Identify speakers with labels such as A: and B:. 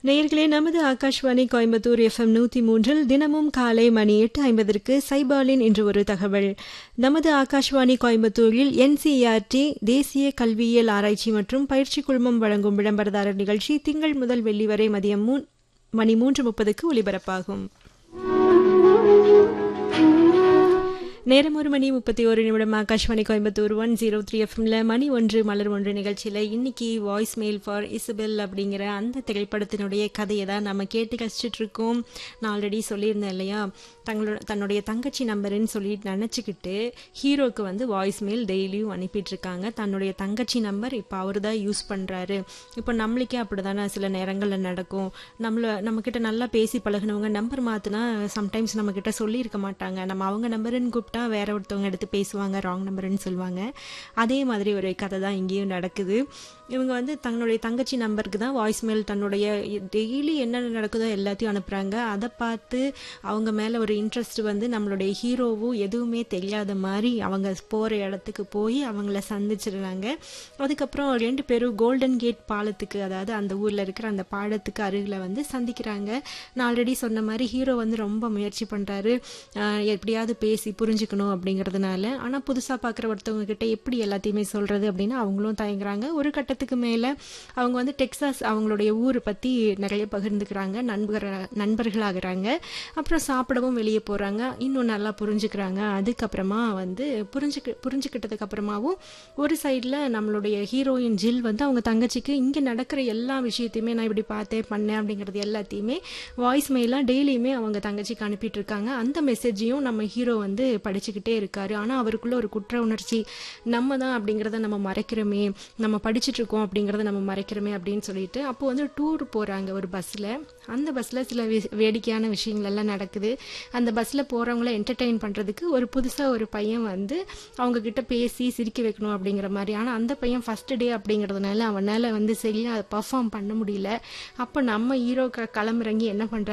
A: நேயர்களே நமது ஆகாஷ்வாணி கோயம்புத்தூர் எஃப்எம் நூற்றி மூன்றில் தினமும் காலை மணி எட்டு ஐம்பதற்கு சைபாலின் என்று ஒரு தகவல் நமது ஆகாஷ்வாணி கோயம்புத்தூரில் என்சிஇஆர்டி தேசிய கல்வியியல் ஆராய்ச்சி மற்றும் பயிற்சி குழுமம் வழங்கும் விளம்பரதாரர் நிகழ்ச்சி திங்கள் முதல் வெள்ளி வரை மதியம் மூ மணி மூன்று முப்பதுக்கு ஒலிபரப்பாகும் நேரம் ஒரு மணி முப்பத்தி ஒரு நிமிடம் Akashvani Coimbatore one zero three எஃப்எம்ல மணி ஒன்று மலர் ஒன்று நிகழ்ச்சியில் இன்னைக்கு வாய்ஸ் மெயில் ஃபார் இசபெல் அப்படிங்கிற அந்த திரைப்படத்தினுடைய கதையை தான் நம்ம கேட்டு கழிச்சிட்டு இருக்கோம் நான் ஆல்ரெடி சொல்லியிருந்தேன் இல்லையா தங்களோட தன்னுடைய தங்கச்சி நம்பருன்னு சொல்லி நினச்சிக்கிட்டு ஹீரோக்கு வந்து வாய்ஸ் மெயில் டெய்லியும் அனுப்பிட்டு இருக்காங்க தன்னுடைய தங்கச்சி நம்பர் இப்போ அவர் தான் யூஸ் பண்ணுறாரு இப்போ நம்மளுக்கே அப்படி தானே சில நேரங்களில் நடக்கும் நம்மள நம்மக்கிட்ட நல்லா பேசி பழகினவங்க நம்பர் மாற்றினா சம்டைம்ஸ் நம்மக்கிட்ட சொல்லியிருக்க மாட்டாங்க நம்ம அவங்க நம்பருன்னு கூப்பிட்டா வேற ஒருத்தவங்க எடுத்து பேசுவாங்க ராங் நம்பருன்னு சொல்லுவாங்க அதே மாதிரி ஒரு கதை தான் இங்கேயும் நடக்குது இவங்க வந்து தன்னுடைய தங்கச்சி நம்பருக்கு தான் வாய்ஸ் மெயில் தன்னுடைய டெய்லி என்னென்ன நடக்குதோ எல்லாத்தையும் அனுப்புகிறாங்க அதை பார்த்து அவங்க மேலே ஒரு இன்ட்ரெஸ்ட் வந்து நம்மளுடைய ஹீரோவும் எதுவுமே தெரியாத மாதிரி அவங்க போகிற இடத்துக்கு போய் அவங்கள சந்திச்சிடுறாங்க அதுக்கப்புறம் ரெண்டு பேரும் கோல்டன் கேட் பாலத்துக்கு அதாவது அந்த ஊரில் இருக்கிற அந்த பாலத்துக்கு அருகில் வந்து சந்திக்கிறாங்க நான் ஆல்ரெடி சொன்ன மாதிரி ஹீரோ வந்து ரொம்ப முயற்சி பண்ணுறாரு எப்படியாவது பேசி புரிஞ்சுக்கணும் அப்படிங்கிறதுனால ஆனால் புதுசாக பார்க்குற ஒருத்தவங்க கிட்ட எப்படி எல்லாத்தையுமே சொல்கிறது அப்படின்னு அவங்களும் தயங்குறாங்க ஒரு கட்டத்துக்கு மேலே அவங்க வந்து டெக்ஸாஸ் அவங்களுடைய ஊரை பற்றி நிறைய பகிர்ந்துக்கிறாங்க நண்பர் நண்பர்களாகிறாங்க அப்புறம் சாப்பிடவும் வெளியே போகிறாங்க இன்னும் நல்லா புரிஞ்சுக்கிறாங்க அதுக்கப்புறமா வந்து புரிஞ்சுக்க புரிஞ்சுக்கிட்டதுக்கு அப்புறமாவும் ஒரு சைடில் நம்மளுடைய ஹீரோயின் ஜில் வந்து அவங்க தங்கச்சிக்கு இங்கே நடக்கிற எல்லா விஷயத்தையுமே நான் இப்படி பார்த்தேன் பண்ணேன் அப்படிங்கிறது எல்லாத்தையுமே வாய்ஸ் மெயிலாக டெய்லியுமே அவங்க தங்கச்சிக்கு அனுப்பிட்டு இருக்காங்க அந்த மெசேஜையும் நம்ம ஹீரோ வந்து படிச்சுக்கிட்டே இருக்காரு ஆனால் அவருக்குள்ள ஒரு குற்ற உணர்ச்சி நம்ம தான் அப்படிங்கிறத நம்ம மறைக்கிறோமே நம்ம படிச்சுட்டு இருக்கோம் அப்படிங்கிறத நம்ம மறைக்கிறோமே அப்படின்னு சொல்லிட்டு அப்போ வந்து டூர் போகிறாங்க ஒரு பஸ்ஸில் அந்த பஸ்ஸில் சில வேடிக்கையான விஷயங்கள் எல்லாம் நடக்குது அந்த பஸ்ஸில் போகிறவங்கள என்டர்டெயின் பண்ணுறதுக்கு ஒரு புதுசாக ஒரு பையன் வந்து அவங்க கிட்ட பேசி சிரிக்க வைக்கணும் அப்படிங்கிற மாதிரி ஆனால் அந்த பையன் ஃபஸ்ட் டே அப்படிங்கிறதுனால அவனால் வந்து சரியாக அதை பர்ஃபார்ம் பண்ண முடியல அப்போ நம்ம ஹீரோ கிளம்புறங்கி என்ன பண்ணுறாங்க